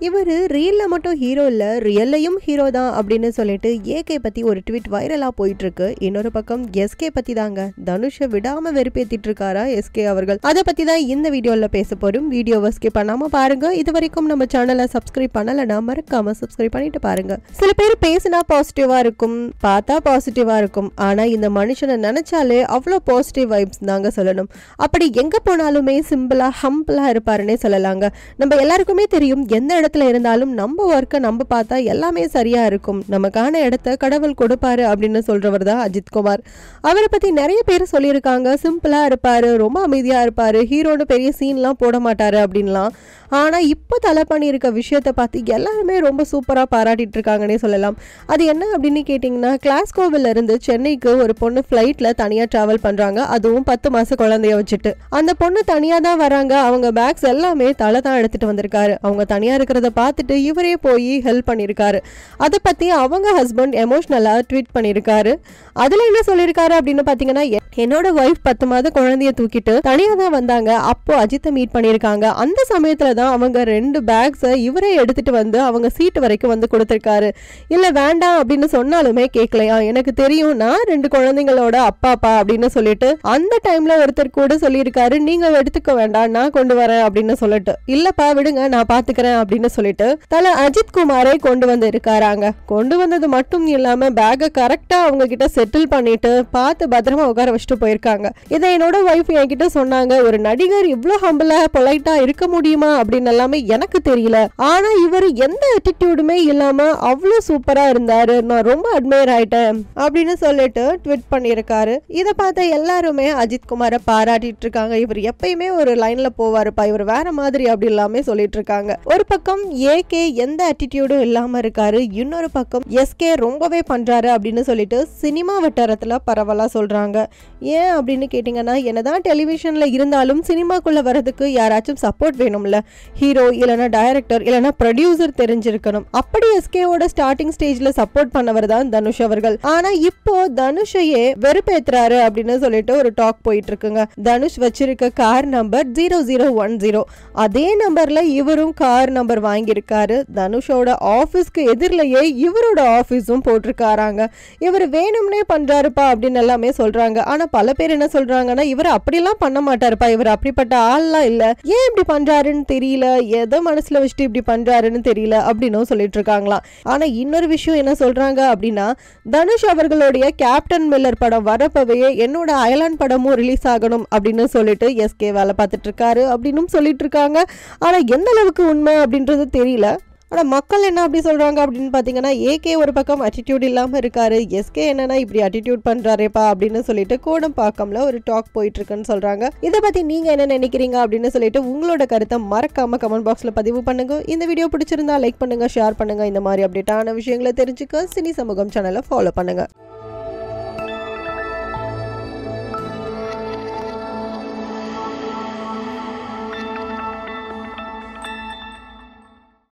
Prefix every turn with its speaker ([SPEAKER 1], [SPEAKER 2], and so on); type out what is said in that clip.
[SPEAKER 1] இவர் ரியல்ல மட்டும் ஹீரோ இல்ல ரியல்லையும் ஹீரோ தான் அப்படின்னு சொல்லிட்டு ஏகே பத்தி ஒரு ட்வீட் வைரலா போயிட்டு இருக்கு இன்னொரு பக்கம் எஸ்கே பத்தி தாங்க தனுஷை விடாம வெறுப்பேத்திட்டு இருக்காரா எஸ்கே அவர்கள் அதை பத்தி தான் இந்த வீடியோல பேச போறோம் வீடியோவை ஸ்கிப் பண்ணாம பாருங்க இது வரைக்கும் நம்ம சேனலை சப்ஸ்கிரைப் பண்ணலனா மறக்காம சப்ஸ்கிரைப் பண்ணிட்டு பாருங்க சில பேர் பேசினா பாசிட்டிவா இருக்கும் பார்த்தா பாசிட்டிவா இருக்கும் ஆனா இந்த மனுஷனை நினைச்சாலே அவ்வளோ பாசிட்டிவ் வைப்ஸ் தாங்க சொல்லணும் அப்படி எங்க போனாலுமே சிம்பிளா ஹம்பிளா இருப்பாருன்னே சொல்லலாங்க நம்ம எல்லாருக்குமே தெரியும் எந்த இடத்துல இருந்தாலும் நம்ம ஒர்க்கை நம்ம பார்த்தா எல்லாமே சரியா இருக்கும் நமக்கான இடத்த கடவுள் கொடுப்பாரு அப்படின்னு சொல்றவர் தான் அஜித் குமார் அவரை பத்தி நிறைய பேர் சொல்லியிருக்காங்க சிம்பிளா இருப்பாரு ரொம்ப அமைதியா இருப்பாரு ஹீரோன்னு பெரிய சீன்லாம் போட மாட்டாரு அப்படின்லாம் ஆனா இப்போ தலை பண்ணியிருக்க விஷயத்த பார்த்து எல்லாருமே ரொம்ப சூப்பரா பாராட்டிட்டு இருக்காங்கன்னே சொல்லலாம் அது என்ன அப்படின்னு கேட்டிங்கன்னா கிளாஸ்கோவில் இருந்து சென்னைக்கு ஒரு பொண்ணு ஃப்ளைட்ல தனியா டிராவல் பண்றாங்க அதுவும் பத்து மாச குழந்தைய வச்சுட்டு அந்த பொண்ணு தனியா தான் வராங்க அவங்க பேக்ஸ் எல்லாமே தலை தான் எடுத்துட்டு வந்திருக்காரு அவங்க தனியா இருக்கிறத பார்த்துட்டு இவரே போய் ஹெல்ப் பண்ணியிருக்காரு அதை பத்தி அவங்க ஹஸ்பண்ட் எமோஷ்னலா ட்வீட் பண்ணியிருக்காரு அதுல என்ன சொல்லியிருக்காரு அப்படின்னு பாத்தீங்கன்னா எ- என்னோட ஒய்ஃப் பத்து மாத குழந்தைய தூக்கிட்டு தனியா தான் வந்தாங்க அப்போ அஜித்தை மீட் பண்ணியிருக்காங்க அந்த சமயத்துல தான் அவங்க ரெண்டு பேக்ஸை இவரே எடுத்துட்டு வந்து அவங்க சீட்டு வரைக்கும் வந்து கொடுத்துருக்காரு இல்ல வேண்டாம் அப்படின்னு சொன்னாலுமே கேட்கலையா எனக்கு தெரியும் நான் ரெண்டு குழந்தைங்களோட அப்பாப்பா அப்படின்னு சொல்லிட்டு அந்த டைம்ல ஒருத்தர் கூட சொல்லியிருக்காரு நீங்க எடுத்துக்க வேண்டாம் நான் கொண்டு வரேன் அப்படின்னு சொல்லிட்டு இல்லப்பா விடுங்க நான் பாத்துக்கிறேன் அப்படின்னு சொல்லிட்டு தல அஜித் குமாரை கொண்டு வந்து இருக்காராங்க கொண்டு வந்தது மட்டும் இல்லாம பேக்கை கரெக்டா அவங்க கிட்ட செட்டில் பண்ணிட்டு பார்த்து பத்திரமா உட்கார வச்சுட்டு போயிருக்காங்க இதை என்னோட ஒய்ஃப் என்கிட்ட சொன்னாங்க ஒரு நடிகர் இவ்வளவு ஹம்பிளா பொலைட்டா இருக்க முடியுமா அப்படின்னு எல்லாமே எனக்கு தெரியல ஆனா இவர் எந்த ஆட்டிடியூடுமே இல்லாம அவ்வளவு சூப்பரா இருந்தாரு நான் ரொம்ப அட்மையர் ஆயிட்டேன் அப்படின்னு சொல்லிட்டு ட்விட் பண்ணியிருக்காரு இதை பார்த்த எல்லாருமே அஜித் குமாரை பாராட்டிட்டு இருக்காங்க இவர் எப்பயுமே ஒரு லைன்ல போவாருப்பா இவர் வேற மாதிரி அப்படி எல்லாமே சொல்லிட்டு இருக்காங்க ஒரு பக்கம் ஏகே எந்த ஆட்டிடியூடும் இல்லாம இருக்காரு இன்னொரு பக்கம் எஸ்கே ரொம்பவே பண்றாரு அப்படின்னு சொல்லிட்டு சினிமா வட்டாரத்துல பரவலா சொல்றாங்க ஏன் அப்படின்னு கேட்டிங்கன்னா என்னதான் டெலிவிஷன்ல இருந்தாலும் சினிமாக்குள்ள வரதுக்கு யாராச்சும் சப்போர்ட் வேணும்ல ஹீரோ இல்லைன்னா டைரக்டர் இல்லைன்னா ப்ரொடியூசர் தெரிஞ்சிருக்கணும் அப்படி எஸ்கேவோட ஸ்டார்டிங் ஸ்டேஜ்ல சப்போர்ட் பண்ணவர் தான் தனுஷ் அவர்கள் ஆனா இப்போ தனுஷையே வெறுப்பேத்துறாரு அப்படின்னு சொல்லிட்டு ஒரு டாக் போயிட்டு இருக்குங்க தனுஷ் வச்சிருக்க car number zero zero one zero அதே நம்பர்ல இவரும் கார் நம்பர் வாங்கியிருக்காரு தனுஷோட ஆஃபீஸ்க்கு எதிரிலேயே இவரோட ஆஃபீஸும் போட்டிருக்காராங்க இவர் வேணும்னே பண்றாருப்பா அப்படின்னு எல்லாமே சொல்றாங்க ஆனா பல பேர் என்ன சொல்றாங்கன்னா இவர் அப்படிலாம் பண்ண மாட்டாருப்பா இவர் அப்படிப்பட்ட ஆள்லாம் இல்ல ஏன் இப்படி பண்றாருன்னு தெரியல எதை மனசுல வச்சுட்டு இப்படி பண்றாருன்னு தெரியல அப்படின்னும் சொல்லிட்டு இருக்காங்களாம் ஆனா இன்னொரு விஷயம் என்ன சொல்றாங்க அப்படின்னா தனுஷ் அவர்களுடைய கேப்டன் மில்லர் படம் வரப்பவே என்னோட அயலான் படமும் ரிலீஸ் ஆகணும் அப்படின்னு சொல்லிட்டு எஸ்கே வேலை பார்த்துட்டு இருக்காரு அப்படின்னும் சொல்லிட்டு இருக்காங்க ஆனா எந்த அளவுக்கு உண்மை அப்படின்றது தெரியல ஆனால் மக்கள் என்ன அப்படி சொல்கிறாங்க அப்படின்னு பார்த்தீங்கன்னா ஏகே ஒரு பக்கம் அட்டிடியூட் இல்லாமல் இருக்காரு எஸ்கே என்னன்னா இப்படி அட்டிடியூட் பண்ணுறாரேப்பா அப்படின்னு சொல்லிட்டு கோடம் பாக்கம்ல ஒரு டாக் போயிட்டு இருக்குன்னு சொல்கிறாங்க இதை பற்றி நீங்கள் என்ன நினைக்கிறீங்க அப்படின்னு சொல்லிட்டு உங்களோட கருத்தை மறக்காம கமெண்ட் பாக்ஸில் பதிவு பண்ணுங்க இந்த வீடியோ பிடிச்சிருந்தா லைக் பண்ணுங்க ஷேர் பண்ணுங்க இந்த மாதிரி அப்டேட்டான விஷயங்களை தெரிஞ்சுக்க சினி சமூகம் சேனலை ஃபாலோ பண்ணுங்க